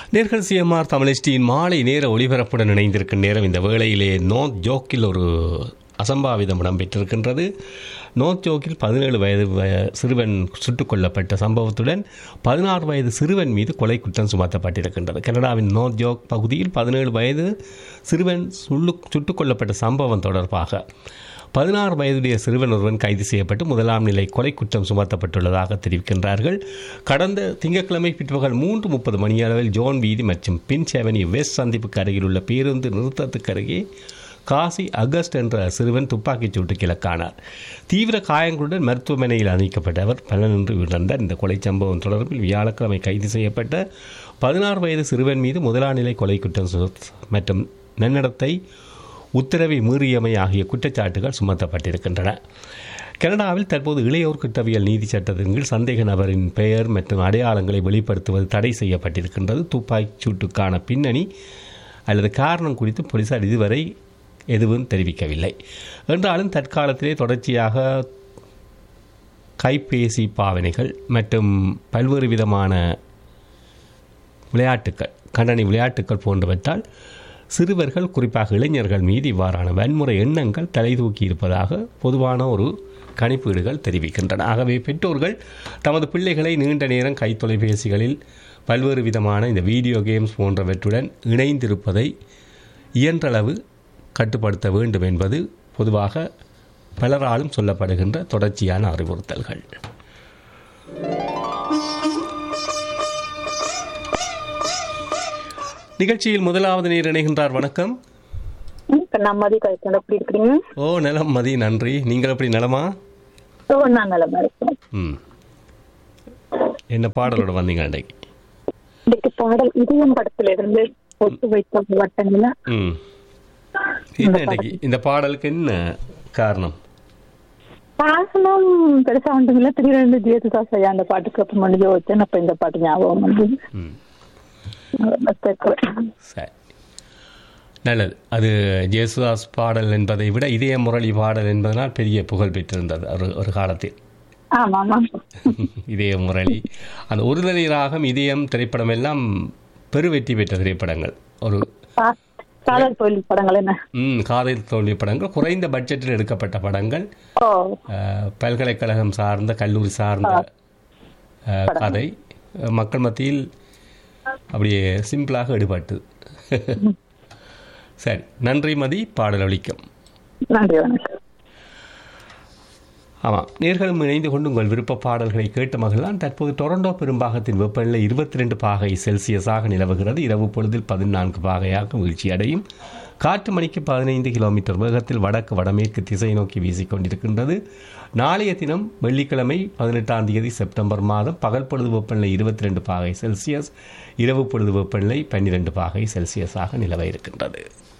நேர்கள் சிஎம்ஆர் தமிழ்ச்சியின் மாலை நேர ஒளிபரப்புடன் இணைந்திருக்கும் நேரம் இந்த வேளையிலே நோர்த் ஜோக்கில் ஒரு அசம்பாவிதம் இடம்பெற்றிருக்கின்றது நோர்த் ஜோக்கில் பதினேழு வயது வய- சிறுவன் சுட்டுக் கொல்லப்பட்ட சம்பவத்துடன் பதினாறு வயது சிறுவன் மீது கொலை குற்றம் சுமத்தப்பட்டிருக்கின்றது கனடாவின் நோர்த் ஜோக் பகுதியில் பதினேழு வயது சிறுவன் சுள்ளு சுட்டுக் கொல்லப்பட்ட சம்பவம் தொடர்பாக பதினாறு வயதுடைய சிறுவன் ஒருவன் கைது செய்யப்பட்டு முதலாம் நிலை கொலை குற்றம் சுமத்தப்பட்டுள்ளதாக தெரிவிக்கின்றார்கள் கடந்த திங்கட்கிழமை பிற்பகல் மூன்று முப்பது மணியளவில் ஜோன் வீதி மற்றும் பின்ச் அவென்யூ வெஸ்ட் சந்திப்புக்கு அருகில் உள்ள பேருந்து நிறுத்தத்துக்கு அருகே காசி அகஸ்ட் என்ற சிறுவன் துப்பாக்கிச் சூட்டுக்கு இலக்கானார் தீவிர காயங்களுடன் மருத்துவமனையில் அணிக்கப்பட்ட அவர் பலனின்றி இழந்தார் இந்த கொலை சம்பவம் தொடர்பில் வியாழக்கிழமை கைது செய்யப்பட்ட பதினாறு வயது சிறுவன் மீது முதலாம் நிலை கொலை குற்றம் சு- மற்றும் நன்னடத்தை உத்தரவை மீறியமை ஆகிய குற்றச்சாட்டுகள் சுமத்தப்பட்டிருக்கின்றன கனடாவில் தற்போது இளையோர் குற்றவியல் நீதி சட்டத்தின் கீழ் சந்தேக நபரின் பெயர் மற்றும் அடையாளங்களை வெளிப்படுத்துவது தடை செய்யப்பட்டிருக்கின்றது துப்பாக்கிச் சூட்டுக்கான பின்னணி அல்லது காரணம் குறித்து போலீசார் இதுவரை எதுவும் தெரிவிக்கவில்லை என்றாலும் தற்காலத்திலே தொடர்ச்சியாக கைபேசி பாவனைகள் மற்றும் பல்வேறு விதமான விளையாட்டுக்கள் கண்ணனி விளையாட்டுக்கள் போன்றவற்றால் சிறுவர்கள் குறிப்பாக இளைஞர்கள் மீது இவ்வாறான வன்முறை எண்ணங்கள் தலை தூக்கி இருப்பதாக பொதுவான ஒரு கணிப்பீடுகள் தெரிவிக்கின்றன ஆகவே பெற்றோர்கள் தமது பிள்ளைகளை நீண்ட நேரம் கை தொலைபேசிகளில் பல்வேறு விதமான இந்த வீடியோ கேம்ஸ் போன்றவற்றுடன் இணைந்திருப்பதை இயன்றளவு கட்டுப்படுத்த வேண்டும் என்பது பொதுவாக பலராலும் சொல்லப்படுகின்ற தொடர்ச்சியான அறிவுறுத்தல்கள் நிகழ்ச்சியில் முதலாவது நீர் இணைகின்றார் வணக்கம் இப்ப நான் மதி கழிச்சு எப்படி இருக்கிறீங்க ஓ நலம் மதி நன்றி நீங்கள் எப்படி நலமா ஓ நான் நலமா இருக்கேன் ம் என்ன பாடலோட வந்தீங்க அன்றைக்கு இன்னைக்கு பாடல் இதயம் படத்துல இருந்து ஒத்து வைத்த வட்டங்கள ம் என்ன இன்னைக்கு இந்த பாடலுக்கு என்ன காரணம் காரணம் பெருசா ஒன்றுமில்ல திடீரென்று ஜேசுதாஸ் ஐயா அந்த பாட்டுக்கு அப்புறம் பண்ணி வச்சேன் அப்ப இந்த பாட்டு ஞாபகம் வந்து ம் சரி நல்லது அது ஜேசுதாஸ் பாடல் என்பதை விட இதய முரளி பாடல் என்பதனால் பெரிய புகழ் பெற்றிருந்தது ஒரு ஒரு காலத்தில் ஆமா ஆமா இதய முரளி அந்த ஒருதலை ராகம் இதயம் திரைப்படம் எல்லாம் பெருவெற்றி பெற்ற திரைப்படங்கள் ஒரு கா- காதல் தொழில் படங்கள் என்ன ம், காதல் தோல்வி படங்கள் குறைந்த பட்ஜெட்டில் எடுக்கப்பட்ட படங்கள் ஓ அஹ், பல்கலைக்கழகம் சார்ந்த கல்லூரி சார்ந்த அஹ், கதை அஹ், மக்கள் மத்தியில் அப்படியே சிம்பிளாக எடுபட்டு சரி நன்றி மதி பாடல் ஒலிக்கும் நன்றி வணக்கம் ஆமாம் நேர்களும் இணைந்து கொண்டு உங்கள் விருப்ப பாடல்களை கேட்ட மகிழலாம் தற்போது டொரண்டோ பெரும்பாகத்தின் வெப்பநிலை இருபத்தி ரெண்டு பாகை செல்சியஸாக நிலவுகிறது இரவு பொழுதில் பதினான்கு பாகையாக வீழ்ச்சி அடையும் காற்று மணிக்கு பதினைந்து கிலோமீட்டர் வேகத்தில் வடக்கு வடமேற்கு திசை நோக்கி வீசிக்கொண்டிருக்கின்றது நாளைய தினம் வெள்ளிக்கிழமை பதினெட்டாம் தேதி செப்டம்பர் மாதம் பகல் பொழுது வெப்பநிலை இருபத்தி ரெண்டு பாகை செல்சியஸ் இரவு பொழுது வெப்பநிலை பன்னிரெண்டு பாகை செல்சியஸாக நிலவ இருக்கின்றது